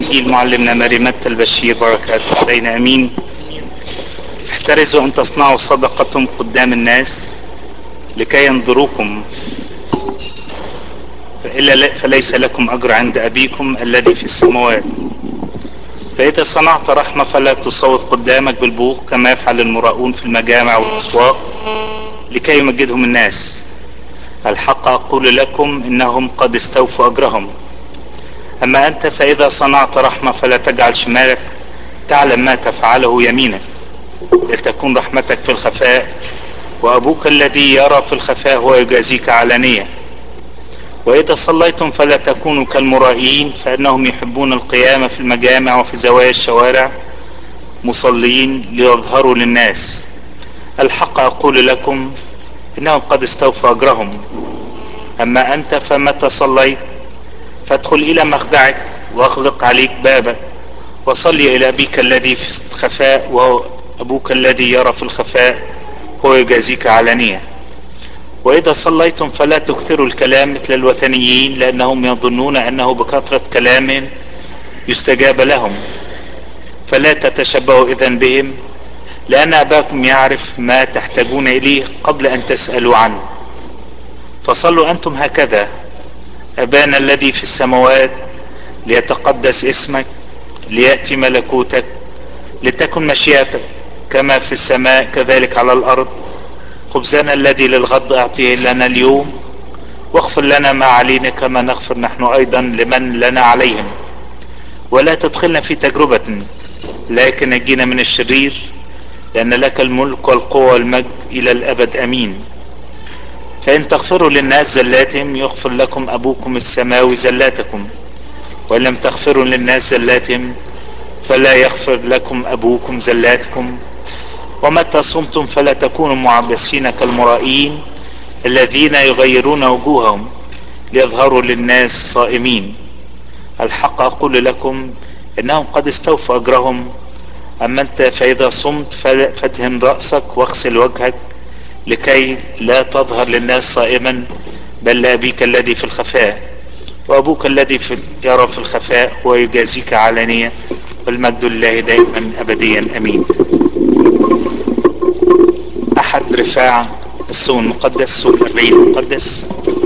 الإنجيل معلمنا ماري متى البشير بركاته علينا أمين احترزوا أن تصنعوا صدقة قدام الناس لكي ينظروكم فإلا فليس لكم أجر عند أبيكم الذي في السماوات فإذا صنعت رحمة فلا تصوت قدامك بالبوق كما يفعل المراؤون في المجامع والأسواق لكي يمجدهم الناس الحق أقول لكم إنهم قد استوفوا أجرهم أما أنت فإذا صنعت رحمة فلا تجعل شمالك تعلم ما تفعله يمينك لتكون رحمتك في الخفاء وأبوك الذي يرى في الخفاء هو يجازيك علانية وإذا صليتم فلا تكونوا كالمرائين فإنهم يحبون القيام في المجامع وفي زوايا الشوارع مصلين ليظهروا للناس الحق أقول لكم إنهم قد استوفوا أجرهم أما أنت فمتى صليت فادخل إلى مخدعك واغلق عليك بابك وصلي إلى أبيك الذي في الخفاء وهو أبوك الذي يرى في الخفاء هو يجازيك علانية وإذا صليتم فلا تكثروا الكلام مثل الوثنيين لأنهم يظنون أنه بكثرة كلام يستجاب لهم فلا تتشبهوا إذا بهم لأن أباكم يعرف ما تحتاجون إليه قبل أن تسألوا عنه فصلوا أنتم هكذا أبانا الذي في السماوات ليتقدس اسمك ليأتي ملكوتك لتكن مشيئتك كما في السماء كذلك على الأرض خبزنا الذي للغد أعطيه لنا اليوم واغفر لنا ما علينا كما نغفر نحن أيضا لمن لنا عليهم ولا تدخلنا في تجربة لكن نجينا من الشرير لأن لك الملك والقوة والمجد إلى الأبد أمين فإن تغفروا للناس زلاتهم يغفر لكم أبوكم السماوي زلاتكم وإن لم تغفروا للناس زلاتهم فلا يغفر لكم أبوكم زلاتكم ومتى صمتم فلا تكونوا معبسين كالمرائين الذين يغيرون وجوههم ليظهروا للناس صائمين الحق أقول لكم إنهم قد استوفوا أجرهم أما أنت فإذا صمت فادهن رأسك واغسل وجهك لكي لا تظهر للناس صائما بل لأبيك الذي في الخفاء وأبوك الذي في يرى في الخفاء هو يجازيك علانية والمجد لله دائما أبديا أمين أحد رفاع الصوم المقدس صوم الأربعين المقدس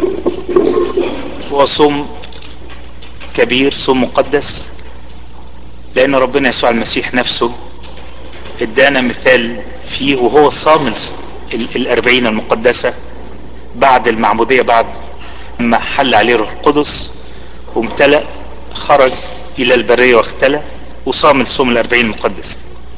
هو صوم كبير صوم مقدس لأن ربنا يسوع المسيح نفسه ادانا مثال فيه وهو صام الأربعين المقدسة بعد المعمودية بعد ما حل عليه روح القدس وامتلأ خرج إلى البرية واختلى وصام الصوم الأربعين المقدس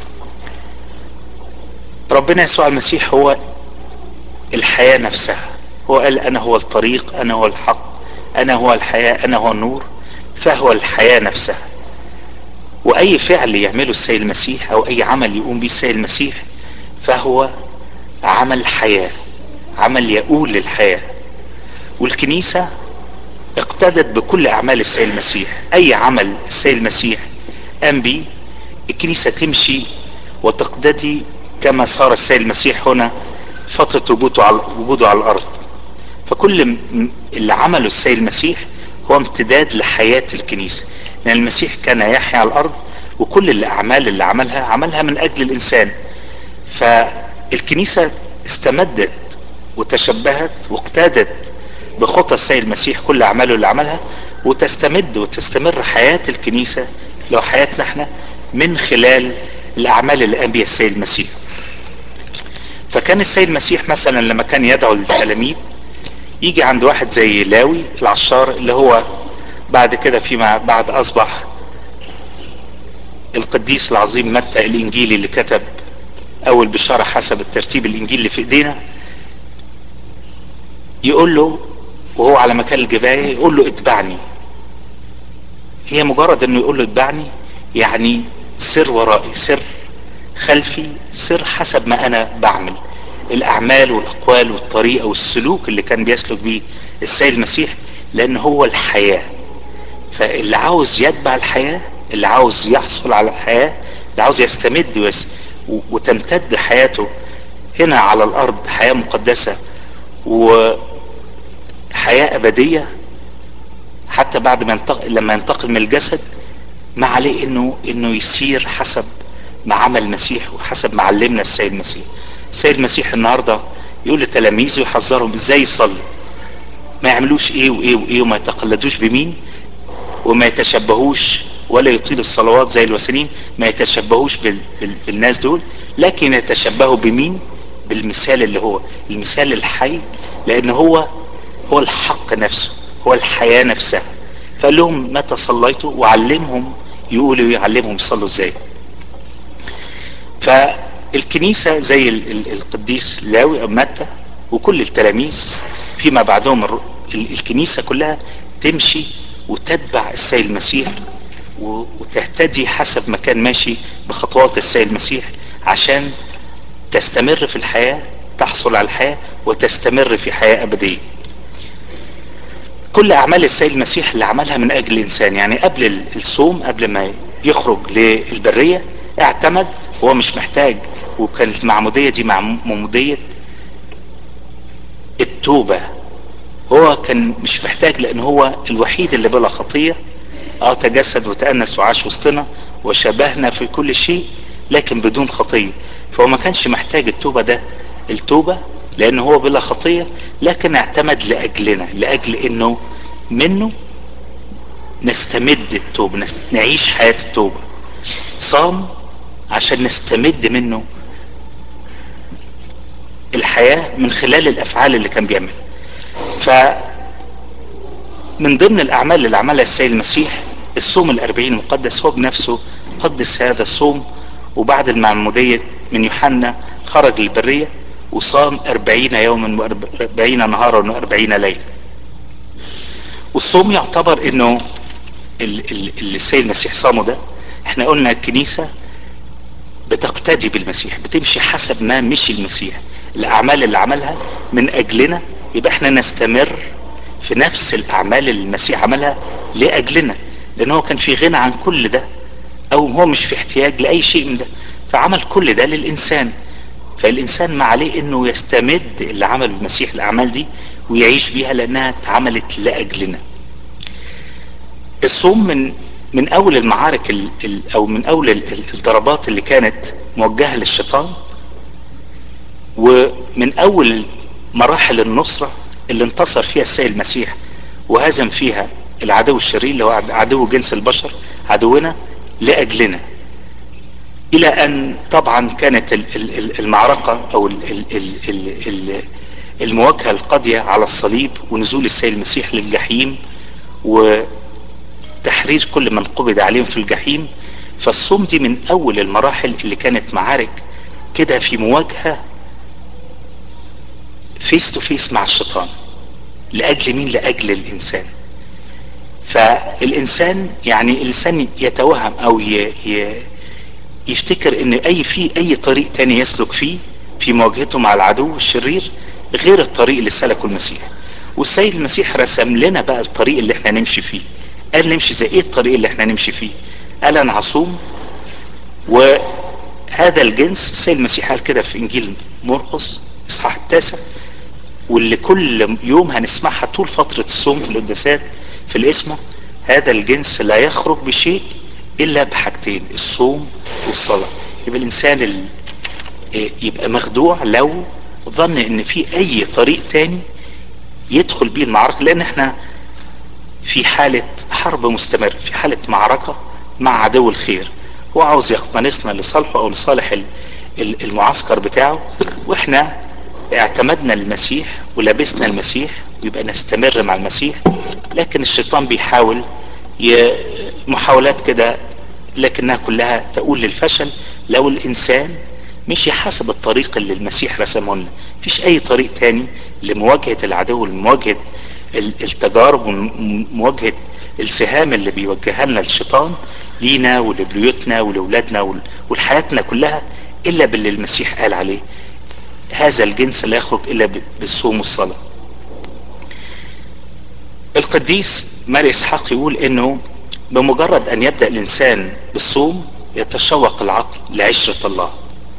ربنا يسوع المسيح هو الحياة نفسها هو قال أنا هو الطريق أنا هو الحق أنا هو الحياة أنا هو النور فهو الحياة نفسها وأي فعل يعمله السيد المسيح أو أي عمل يقوم به السيد المسيح فهو عمل حياة عمل يقول للحياة والكنيسة اقتدت بكل أعمال السيد المسيح أي عمل السيد المسيح قام به الكنيسة تمشي وتقتدي كما صار السيد المسيح هنا فترة وجوده على وجوده على الأرض فكل اللي عمله السيد المسيح هو امتداد لحياة الكنيسة لأن المسيح كان يحيا على الأرض وكل الأعمال اللي عملها عملها من أجل الإنسان فالكنيسة استمدت وتشبهت واقتادت بخطى السيد المسيح كل أعماله اللي عملها وتستمد وتستمر حياة الكنيسة لو حياتنا احنا من خلال الأعمال اللي قام بها السيد المسيح فكان السيد المسيح مثلا لما كان يدعو للتلاميذ يجي عند واحد زي لاوي العشار اللي هو بعد كده فيما بعد اصبح القديس العظيم متى الانجيلي اللي كتب اول بشارة حسب الترتيب الانجيل اللي في ايدينا يقول له وهو على مكان الجباية يقول له اتبعني هي مجرد انه يقول له اتبعني يعني سر ورائي سر خلفي سر حسب ما انا بعمل الاعمال والاقوال والطريقه والسلوك اللي كان بيسلك بيه السيد المسيح لان هو الحياه فاللي عاوز يتبع الحياه اللي عاوز يحصل على الحياه اللي عاوز يستمد ويس وتمتد حياته هنا على الارض حياه مقدسه وحياه ابديه حتى بعد ما ينتقل لما ينتقل من الجسد ما عليه انه انه يسير حسب ما عمل المسيح وحسب ما علمنا السيد المسيح السيد المسيح النهارده يقول لتلاميذه يحذرهم ازاي يصلوا ما يعملوش ايه وايه وايه وما يتقلدوش بمين وما يتشبهوش ولا يطيل الصلوات زي الوثنيين ما يتشبهوش بال... بال... بالناس دول لكن يتشبهوا بمين بالمثال اللي هو المثال الحي لان هو هو الحق نفسه هو الحياة نفسها فقال لهم متى صليتوا وعلمهم يقولوا يعلمهم يصلوا ازاي فالكنيسة زي ال... ال... القديس لاوي او متى وكل التلاميذ فيما بعدهم ال... الكنيسة كلها تمشي وتتبع السيد المسيح وتهتدي حسب ما كان ماشي بخطوات السيد المسيح عشان تستمر في الحياة تحصل على الحياة وتستمر في حياة أبدية كل أعمال السيد المسيح اللي عملها من أجل الإنسان يعني قبل الصوم قبل ما يخرج للبرية اعتمد هو مش محتاج وكانت المعمودية دي معمودية التوبة هو كان مش محتاج لأن هو الوحيد اللي بلا خطية اه تجسد وتأنس وعاش وسطنا وشبهنا في كل شيء لكن بدون خطية فهو ما كانش محتاج التوبة ده التوبة لأنه هو بلا خطية لكن اعتمد لأجلنا لأجل أنه منه نستمد التوبة نست... نعيش حياة التوبة صام عشان نستمد منه الحياة من خلال الأفعال اللي كان بيعملها ف من ضمن الأعمال اللي عملها السيد المسيح الصوم الأربعين المقدس هو بنفسه قدس هذا الصوم وبعد المعمودية من يوحنا خرج للبرية وصام أربعين يوما وأربعين نهارا وأربعين ليلة والصوم يعتبر انه اللي السيد المسيح صامه ده احنا قلنا الكنيسة بتقتدي بالمسيح بتمشي حسب ما مشي المسيح الأعمال اللي عملها من أجلنا يبقى احنا نستمر في نفس الأعمال اللي المسيح عملها لأجلنا لأن هو كان في غنى عن كل ده أو هو مش في احتياج لأي شيء من ده فعمل كل ده للإنسان فالإنسان ما عليه إنه يستمد اللي عمله المسيح الأعمال دي ويعيش بيها لأنها اتعملت لأجلنا الصوم من من أول المعارك ال ال أو من أول ال الضربات اللي كانت موجهة للشيطان ومن أول مراحل النصرة اللي انتصر فيها السيد المسيح وهزم فيها العدو الشرير اللي هو عدو جنس البشر عدونا لأجلنا إلى أن طبعا كانت المعركة أو المواجهة القاضية على الصليب ونزول السيد المسيح للجحيم وتحرير كل من قبض عليهم في الجحيم فالصوم دي من أول المراحل اللي كانت معارك كده في مواجهة فيس تو فيس مع الشيطان لأجل مين لأجل الإنسان فالإنسان يعني الإنسان يتوهم أو ي... ي... يفتكر ان اي في اي طريق تاني يسلك فيه في مواجهته مع العدو الشرير غير الطريق اللي سلكه المسيح والسيد المسيح رسم لنا بقى الطريق اللي احنا نمشي فيه قال نمشي زي ايه الطريق اللي احنا نمشي فيه قال انا هصوم وهذا الجنس السيد المسيح قال كده في انجيل مرقس اصحاح التاسع واللي كل يوم هنسمعها طول فترة الصوم في القداسات في الاسمه هذا الجنس لا يخرج بشيء الا بحاجتين الصوم والصلاة يبقى الانسان ال... يبقى مخدوع لو ظن ان في اي طريق تاني يدخل بيه المعركة لان احنا في حالة حرب مستمرة في حالة معركة مع عدو الخير هو عاوز يقتنصنا لصالحه او لصالح المعسكر بتاعه واحنا اعتمدنا المسيح ولبسنا المسيح ويبقى نستمر مع المسيح لكن الشيطان بيحاول ي... محاولات كده لكنها كلها تقول للفشل لو الانسان مشي حسب الطريق اللي المسيح رسمه لنا مفيش اي طريق تاني لمواجهة العدو لمواجهة التجارب ومواجهة السهام اللي بيوجهها لنا الشيطان لينا ولبيوتنا ولولادنا ولحياتنا كلها الا باللي المسيح قال عليه هذا الجنس لا يخرج الا بالصوم والصلاة القديس ماري اسحاق يقول انه بمجرد ان يبدأ الانسان بالصوم يتشوق العقل لعشرة الله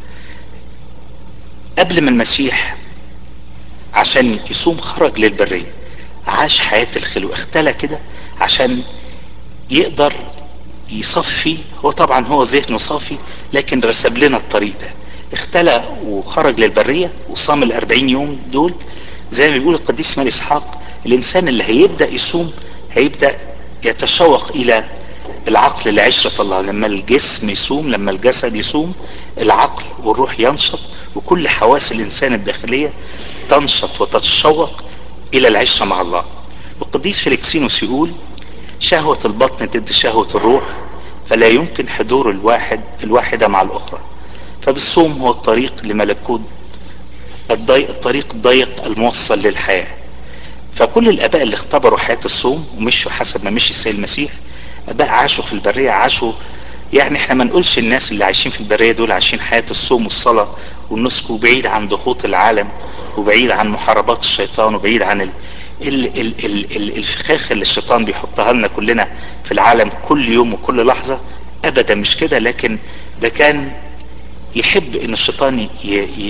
قبل ما المسيح عشان يصوم خرج للبرية عاش حياة الخلو اختلى كده عشان يقدر يصفي هو طبعا هو ذهنه صافي لكن رسم لنا الطريق ده اختلى وخرج للبرية وصام الأربعين يوم دول زي ما بيقول القديس مال إسحاق الإنسان اللي هيبدأ يصوم هيبدأ يتشوق إلى العقل لعشرة الله لما الجسم يصوم لما الجسد يصوم العقل والروح ينشط وكل حواس الإنسان الداخلية تنشط وتتشوق إلى العشرة مع الله والقديس فيليكسينوس يقول شهوة البطن ضد شهوة الروح فلا يمكن حضور الواحد الواحدة مع الأخرى فبالصوم هو الطريق لملكوت الضيق الطريق الضيق الموصل للحياة فكل الآباء اللي اختبروا حياة الصوم ومشوا حسب ما مشي السيد المسيح آباء عاشوا في البرية عاشوا يعني احنا ما نقولش الناس اللي عايشين في البرية دول عايشين حياة الصوم والصلاة والنسك وبعيد عن ضغوط العالم وبعيد عن محاربات الشيطان وبعيد عن ال ال ال ال ال الفخاخ اللي الشيطان بيحطها لنا كلنا في العالم كل يوم وكل لحظة ابدا مش كده لكن ده كان يحب ان الشيطان ي ي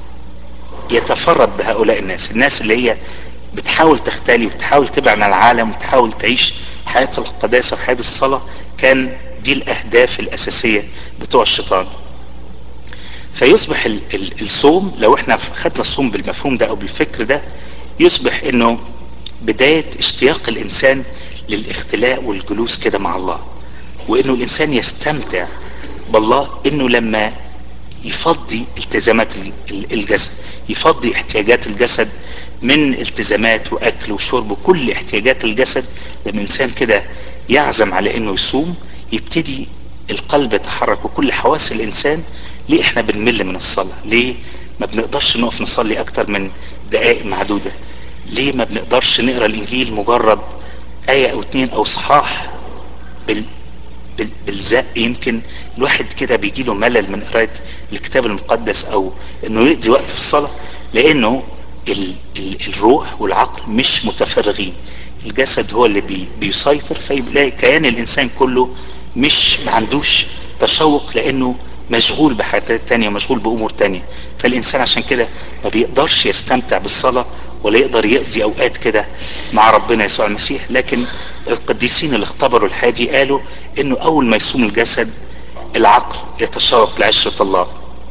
يتفرد بهؤلاء الناس الناس اللي هي بتحاول تختلي وتحاول تبعد عن العالم وتحاول تعيش حياة القداسة وحياة الصلاة كان دي الاهداف الاساسية بتوع الشيطان فيصبح ال ال الصوم لو احنا خدنا الصوم بالمفهوم ده او بالفكر ده يصبح انه بداية اشتياق الانسان للاختلاء والجلوس كده مع الله وانه الانسان يستمتع بالله انه لما يفضي التزامات الجسد يفضي احتياجات الجسد من التزامات واكل وشرب وكل احتياجات الجسد لما الانسان كده يعزم على انه يصوم يبتدي القلب يتحرك وكل حواس الانسان ليه احنا بنمل من الصلاة ليه ما بنقدرش نقف نصلي اكتر من دقائق معدودة ليه ما بنقدرش نقرا الانجيل مجرد ايه او اتنين او صحاح بال بال بالزق يمكن الواحد كده بيجي له ملل من قرايه الكتاب المقدس او انه يقضي وقت في الصلاه لانه ال ال الروح والعقل مش متفرغين الجسد هو اللي بي بيسيطر فيلاقي كيان الانسان كله مش ما عندوش تشوق لانه مشغول بحاجات تانية مشغول بامور تانية فالانسان عشان كده ما بيقدرش يستمتع بالصلاه ولا يقدر يقضي اوقات كده مع ربنا يسوع المسيح لكن القديسين اللي اختبروا الحياه دي قالوا انه اول ما يصوم الجسد العقل يتشوق لعشره الله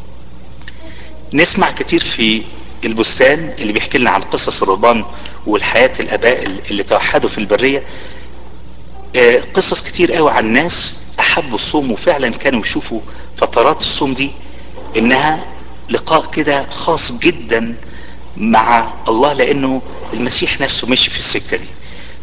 نسمع كتير في البستان اللي بيحكي لنا عن قصص الرهبان والحياة الآباء اللي توحدوا في البرية قصص كتير قوي عن ناس أحبوا الصوم وفعلا كانوا يشوفوا فترات الصوم دي إنها لقاء كده خاص جدا مع الله لأنه المسيح نفسه مشي في السكة دي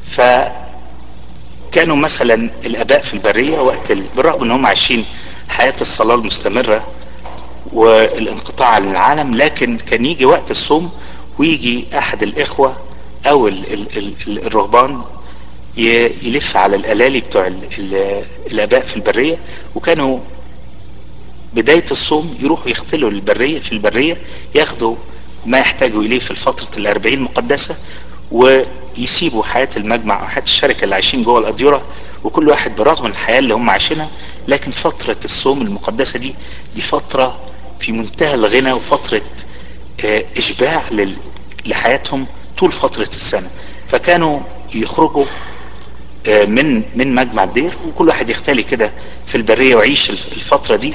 فكانوا مثلا الآباء في البرية وقت بالرغم إن هم عايشين حياة الصلاة المستمرة والانقطاع عن العالم لكن كان يجي وقت الصوم ويجي احد الاخوة او ال ال ال الرهبان يلف على الالالي بتوع ال ال الاباء في البرية وكانوا بداية الصوم يروحوا يختلوا البرية في البرية ياخدوا ما يحتاجوا اليه في الفترة الاربعين المقدسة ويسيبوا حياة المجمع او حياة الشركة اللي عايشين جوه الاديرة وكل واحد برغم الحياة اللي هم عايشينها لكن فترة الصوم المقدسة دي دي فترة في منتهى الغنى وفترة اشباع لحياتهم طول فترة السنة فكانوا يخرجوا من من مجمع الدير وكل واحد يختلي كده في البرية ويعيش الفترة دي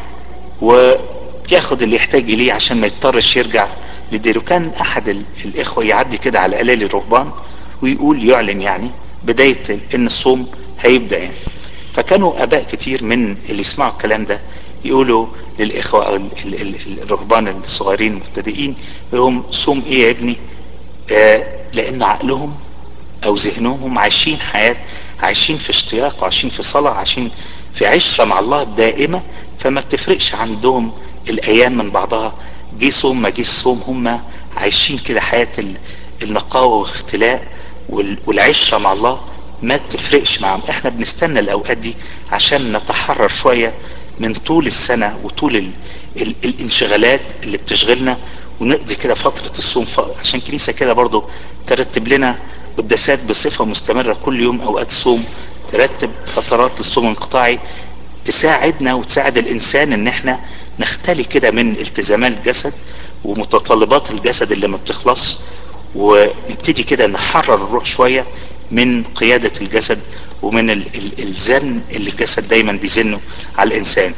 وياخد اللي يحتاج اليه عشان ما يضطرش يرجع للدير وكان احد الاخوة يعدي كده على الالي الرهبان ويقول يعلن يعني بداية ان الصوم هيبدأ يعني فكانوا اباء كتير من اللي يسمعوا الكلام ده يقولوا للاخوه او الرهبان الصغيرين المبتدئين لهم صوم ايه يا ابني آه لان عقلهم او ذهنهم عايشين حياه عايشين في اشتياق وعايشين في صلاه عايشين في عشره مع الله دائمه فما بتفرقش عندهم الايام من بعضها جه صوم ما جه صوم هم عايشين كده حياه النقاوه والاختلاء والعشره مع الله ما تفرقش معهم احنا بنستنى الاوقات دي عشان نتحرر شويه من طول السنه وطول ال ال الانشغالات اللي بتشغلنا ونقضي كده فتره الصوم عشان كنيسه كده برضو ترتب لنا قداسات بصفه مستمره كل يوم اوقات الصوم ترتب فترات للصوم الانقطاعي تساعدنا وتساعد الانسان ان احنا نختلي كده من التزامات الجسد ومتطلبات الجسد اللي ما بتخلص ونبتدي كده نحرر الروح شويه من قياده الجسد ومن ال ال الزن اللي الجسد دايما بيزنه على الانسان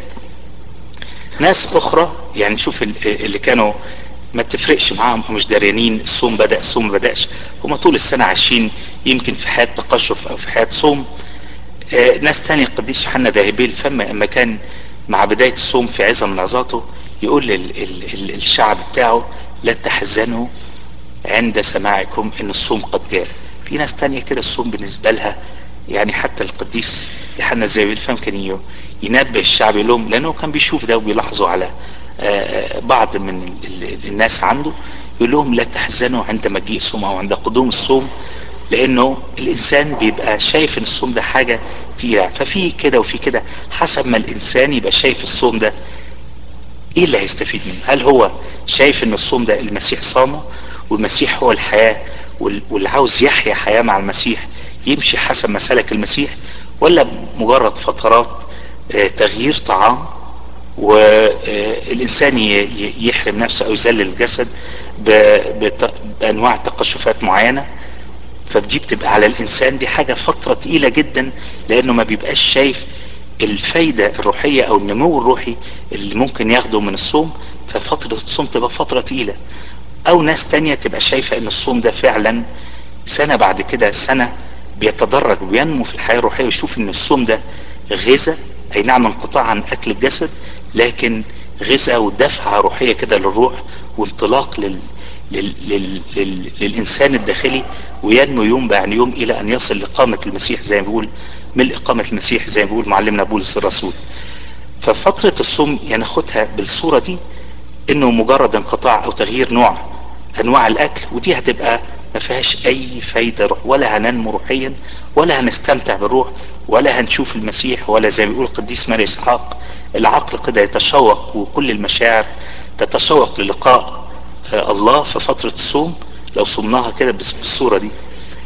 ناس اخرى يعني شوف اللي كانوا ما تفرقش معاهم هم مش داريانين الصوم بدا الصوم ما بداش هم طول السنه عايشين يمكن في حياه تقشف او في حياه صوم آه ناس تانية القديس يوحنا ذاهبي الفم اما كان مع بدايه الصوم في عظه من عظاته يقول لل ال ال الشعب بتاعه لا تحزنوا عند سماعكم ان الصوم قد جاء في ناس تانية كده الصوم بالنسبه لها يعني حتى القديس يوحنا ذاهبي الفم كان ينبه الشعب يقول لهم لانه كان بيشوف ده وبيلاحظوا على بعض من الناس عنده يقول لهم لا تحزنوا عند مجيء الصوم او عند قدوم الصوم لانه الانسان بيبقى شايف ان الصوم ده حاجه تقيله ففي كده وفي كده حسب ما الانسان يبقى شايف الصوم ده ايه اللي هيستفيد منه هل هو شايف ان الصوم ده المسيح صامه والمسيح هو الحياه واللي عاوز يحيا حياه مع المسيح يمشي حسب مسالك المسيح ولا مجرد فترات تغيير طعام والانسان يحرم نفسه او يذلل الجسد بانواع تقشفات معينه فدي بتبقى على الانسان دي حاجه فتره تقيله جدا لانه ما بيبقاش شايف الفايده الروحيه او النمو الروحي اللي ممكن ياخده من الصوم ففتره الصوم تبقى فتره تقيله او ناس تانية تبقى شايفه ان الصوم ده فعلا سنه بعد كده سنه بيتدرج وينمو في الحياه الروحيه ويشوف ان الصوم ده غذاء اي نعم انقطاع عن اكل الجسد لكن غذاء ودفعه روحيه كده للروح وانطلاق لل... لل... لل... لل... للانسان الداخلي وينمو يوم بعد يوم الى ان يصل لقامه المسيح زي ما بيقول ملء قامه المسيح زي ما بيقول معلمنا بولس الرسول. ففتره الصوم يناخدها بالصوره دي انه مجرد انقطاع او تغيير نوع انواع الاكل ودي هتبقى ما فيهاش اي فايده روح ولا هننمو روحيا ولا هنستمتع بالروح ولا هنشوف المسيح ولا زي ما بيقول القديس ماري اسحاق العقل كده يتشوق وكل المشاعر تتشوق للقاء الله في فترة الصوم لو صمناها كده بالصورة دي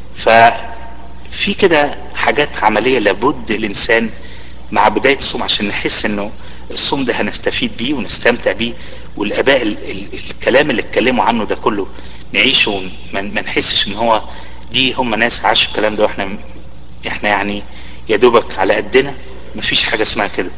ففي كده حاجات عملية لابد الإنسان مع بداية الصوم عشان نحس إنه الصوم ده هنستفيد بيه ونستمتع بيه والآباء ال ال الكلام اللي اتكلموا عنه ده كله نعيشه وما نحسش إن هو دي هم ناس عاشوا الكلام ده واحنا احنا يعني يا دوبك على قدنا مفيش حاجة اسمها كده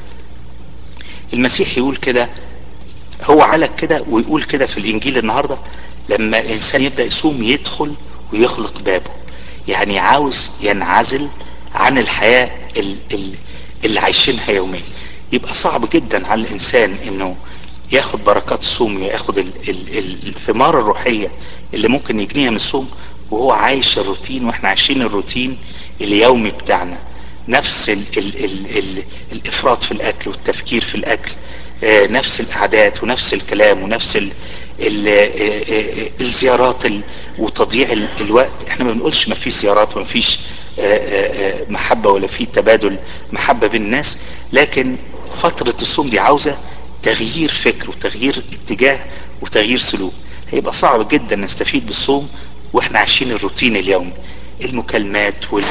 المسيح يقول كده هو علك كده ويقول كده في الانجيل النهارده لما الانسان يبدا يصوم يدخل ويغلق بابه يعني عاوز ينعزل عن الحياه اللي عايشينها يوميا يبقى صعب جدا على الانسان انه ياخد بركات الصوم ياخد الثمار الروحيه اللي ممكن يجنيها من الصوم وهو عايش الروتين واحنا عايشين الروتين اليومي بتاعنا نفس ال ال ال ال الافراط في الاكل والتفكير في الاكل آه نفس القعدات ونفس الكلام ونفس ال ال آه الزيارات ال وتضييع ال الوقت احنا ما بنقولش ما فيش زيارات وما فيش آه محبة ولا في تبادل محبة بين الناس لكن فترة الصوم دي عاوزة تغيير فكر وتغيير اتجاه وتغيير سلوك هيبقى صعب جدا نستفيد بالصوم واحنا عايشين الروتين اليومي المكالمات وال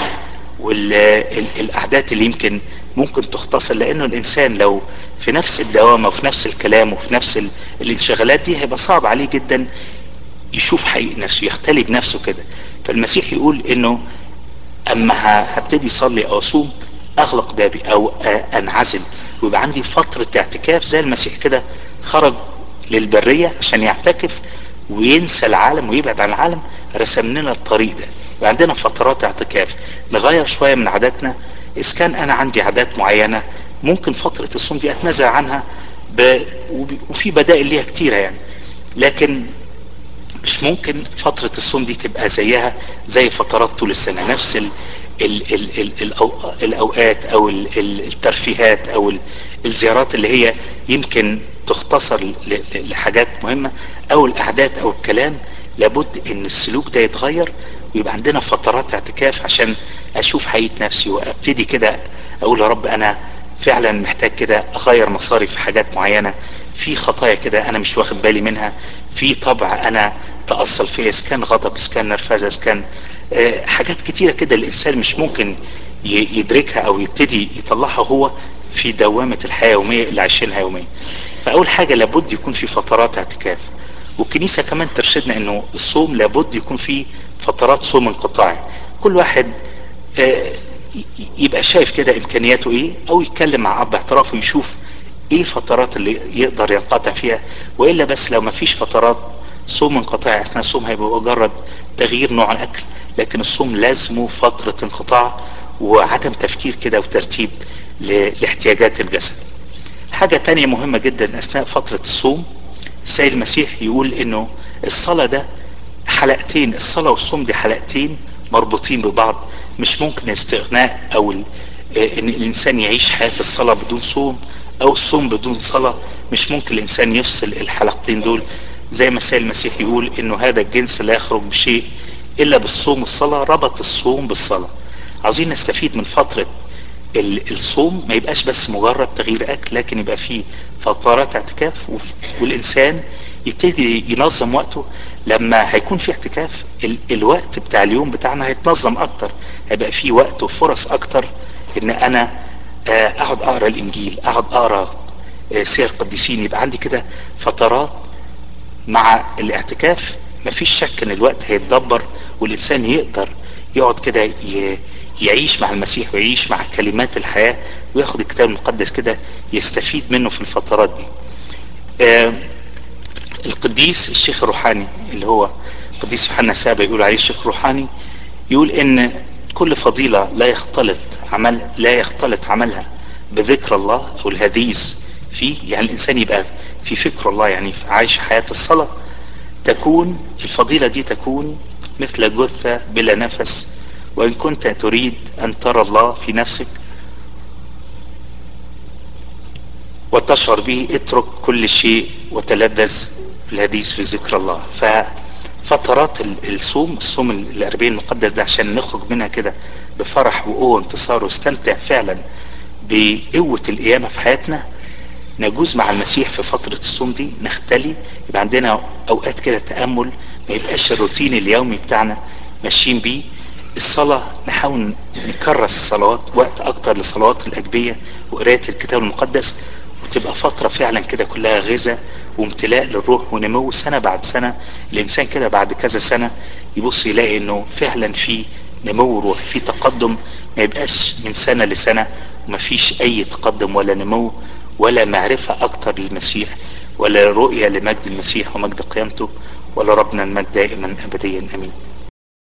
والقعدات اللي يمكن ممكن تختصر لانه الانسان لو في نفس الدوامه وفي نفس الكلام وفي نفس الانشغالات دي هيبقى صعب عليه جدا يشوف حقيقة نفسه يختلي بنفسه كده فالمسيح يقول انه اما هبتدي اصلي او اصوم اغلق بابي او انعزل ويبقى عندي فترة اعتكاف زي المسيح كده خرج للبرية عشان يعتكف وينسى العالم ويبعد عن العالم رسم لنا الطريق ده يبقى عندنا فترات اعتكاف نغير شويه من عاداتنا اذا كان انا عندي عادات معينه ممكن فتره الصوم دي اتنازل عنها ب... وفي بدائل ليها كتيره يعني لكن مش ممكن فترة الصوم دي تبقى زيها زي فترات طول السنة نفس ال ال ال ال الأو الأوقات أو ال ال الترفيهات أو ال الزيارات اللي هي يمكن تختصر لحاجات مهمة أو الأعداد أو الكلام لابد إن السلوك ده يتغير ويبقى عندنا فترات اعتكاف عشان أشوف حقيقة نفسي وأبتدي كده أقول يا رب أنا فعلا محتاج كده أغير مصاري في حاجات معينة في خطايا كده أنا مش واخد بالي منها في طبع أنا تأصل فيه إذا كان غضب إذا كان نرفزة إذا كان آه حاجات كتيرة كده الإنسان مش ممكن يدركها أو يبتدي يطلعها هو في دوامة الحياة اليومية اللي عايشينها يوميا فأول حاجة لابد يكون في فترات اعتكاف والكنيسة كمان ترشدنا إنه الصوم لابد يكون فيه فترات صوم انقطاعي كل واحد آه يبقى شايف كده امكانياته ايه او يتكلم مع اب اعترافه يشوف ايه فترات اللي يقدر ينقطع فيها والا بس لو ما فيش فترات صوم انقطاع اثناء الصوم هيبقى مجرد تغيير نوع الاكل لكن الصوم لازمه فترة انقطاع وعدم تفكير كده وترتيب لاحتياجات الجسد حاجة تانية مهمة جدا اثناء فترة الصوم السيد المسيح يقول انه الصلاة ده حلقتين الصلاة والصوم دي حلقتين مربوطين ببعض مش ممكن الاستغناء او ان الانسان يعيش حياة الصلاة بدون صوم او الصوم بدون صلاة مش ممكن الانسان يفصل الحلقتين دول زي ما السيد المسيح يقول انه هذا الجنس لا يخرج بشيء الا بالصوم والصلاة ربط الصوم بالصلاة عاوزين نستفيد من فترة الصوم ما يبقاش بس مجرد تغيير اكل لكن يبقى فيه فترات اعتكاف والانسان يبتدي ينظم وقته لما هيكون في اعتكاف ال الوقت بتاع اليوم بتاعنا هيتنظم اكتر هيبقى في وقت وفرص اكتر ان انا اقعد اقرا الانجيل اقعد اقرا سير القديسين يبقى عندي كده فترات مع الاعتكاف مفيش شك ان الوقت هيتدبر والانسان يقدر يقعد كده يعيش مع المسيح ويعيش مع كلمات الحياة وياخد الكتاب المقدس كده يستفيد منه في الفترات دي آه القديس الشيخ الروحاني اللي هو القديس يوحنا سابا يقول عليه الشيخ روحاني يقول ان كل فضيلة لا يختلط عمل لا يختلط عملها بذكر الله او الهديث فيه يعني الانسان يبقى في فكر الله يعني عايش حياة الصلاة تكون الفضيلة دي تكون مثل جثة بلا نفس وإن كنت تريد أن ترى الله في نفسك وتشعر به اترك كل شيء وتلذذ بالحديث في ذكر الله ففترات الصوم الصوم الأربعين المقدس ده عشان نخرج منها كده بفرح وقوة انتصار واستمتع فعلا بقوة القيامة في حياتنا نجوز مع المسيح في فترة الصوم دي نختلي يبقى عندنا أوقات كده تأمل ما يبقاش الروتين اليومي بتاعنا ماشيين بيه الصلاة نحاول نكرس الصلوات وقت أكتر للصلوات الأجبية وقراية الكتاب المقدس وتبقى فترة فعلا كده كلها غذاء وامتلاء للروح ونمو سنة بعد سنة الإنسان كده بعد كذا سنة يبص يلاقي إنه فعلا في نمو روح في تقدم ما يبقاش من سنة لسنة وما فيش أي تقدم ولا نمو ولا معرفة أكتر للمسيح ولا رؤية لمجد المسيح ومجد قيامته ولا ربنا المجد دائما أبديا أمين